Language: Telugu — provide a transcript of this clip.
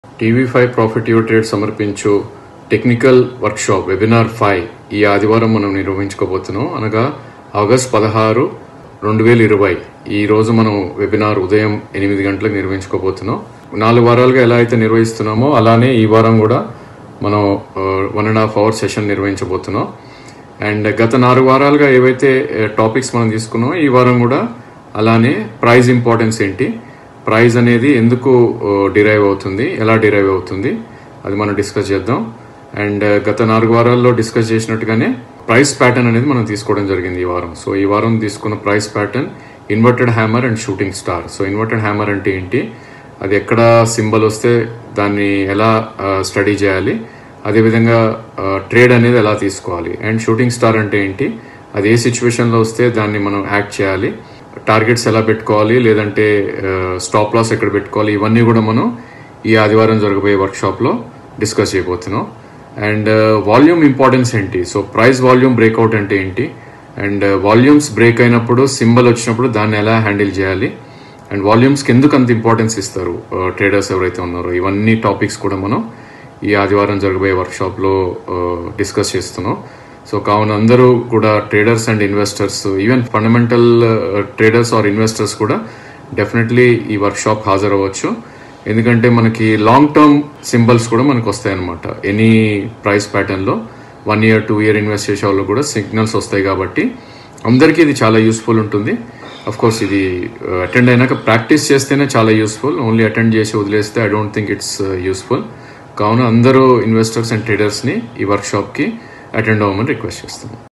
TV five profit your trade సమర్పించు టెక్నికల్ వర్క్షాప్ వెబినార్ ఫైవ్ ఈ ఆదివారం మనం నిర్వహించుకోబోతున్నాం అనగా ఆగస్ట్ పదహారు రెండు వేల ఇరవై ఈ రోజు మనం వెబినార్ ఉదయం ఎనిమిది గంటలకు నిర్వహించుకోబోతున్నాం నాలుగు వారాలుగా ఎలా అయితే నిర్వహిస్తున్నామో అలానే ఈ వారం కూడా మనం one and half hour session నిర్వహించబోతున్నాం అండ్ గత నాలుగు వారాలుగా ఏవైతే టాపిక్స్ మనం తీసుకున్నామో ఈ వారం కూడా అలానే ప్రైజ్ ఇంపార్టెన్స్ ఏంటి ప్రైజ్ అనేది ఎందుకు డిరైవ్ అవుతుంది ఎలా డిరైవ్ అవుతుంది అది మనం డిస్కస్ చేద్దాం అండ్ గత నాలుగు వారాల్లో డిస్కస్ చేసినట్టుగానే ప్రైస్ ప్యాటర్న్ అనేది మనం తీసుకోవడం జరిగింది ఈ వారం సో ఈ వారం తీసుకున్న price pattern inverted hammer and shooting star so inverted hammer అంటే ఏంటి అది ఎక్కడ సింబల్ వస్తే దాన్ని ఎలా స్టడీ చేయాలి అదేవిధంగా ట్రేడ్ అనేది ఎలా తీసుకోవాలి అండ్ షూటింగ్ స్టార్ అంటే ఏంటి అది ఏ సిచ్యువేషన్లో వస్తే దాన్ని మనం యాక్ట్ చేయాలి టార్గెట్స్ ఎలా పెట్టుకోవాలి లేదంటే స్టాప్ లాస్ ఎక్కడ పెట్టుకోవాలి ఇవన్నీ కూడా మనం ఈ ఆదివారం జరగబోయే వర్క్షాప్లో డిస్కస్ చేయబోతున్నాం అండ్ వాల్యూమ్ ఇంపార్టెన్స్ ఏంటి సో ప్రైస్ వాల్యూమ్ బ్రేక్అవుట్ అంటే ఏంటి అండ్ వాల్యూమ్స్ బ్రేక్ అయినప్పుడు సింబల్ వచ్చినప్పుడు దాన్ని ఎలా హ్యాండిల్ చేయాలి అండ్ వాల్యూమ్స్కి ఎందుకు అంత ఇంపార్టెన్స్ ఇస్తారు ట్రేడర్స్ ఎవరైతే ఉన్నారో ఇవన్నీ టాపిక్స్ కూడా మనం ఈ ఆదివారం జరగబోయే వర్క్షాప్లో డిస్కస్ చేస్తున్నాం సో కావున అందరూ కూడా traders and investors even fundamental traders or investors కూడా డెఫినెట్లీ ఈ వర్క్షాప్ హాజరవ్వచ్చు ఎందుకంటే మనకి లాంగ్ టర్మ్ సింబల్స్ కూడా మనకు వస్తాయి అనమాట ఎనీ ప్రైస్ ప్యాటర్న్లో one year two year invest చేసే వాళ్ళు కూడా సిగ్నల్స్ వస్తాయి కాబట్టి అందరికీ ఇది చాలా యూస్ఫుల్ ఉంటుంది అఫ్ కోర్స్ ఇది అటెండ్ అయినాక ప్రాక్టీస్ చేస్తేనే చాలా యూస్ఫుల్ ఓన్లీ అటెండ్ చేసి వదిలేస్తే I don't think it's useful కావున అందరూ ఇన్వెస్టర్స్ అండ్ ట్రేడర్స్ని ఈ వర్క్షాప్కి అటెండ్ అవ్వమని రిక్వెస్ట్ చేస్తున్నాను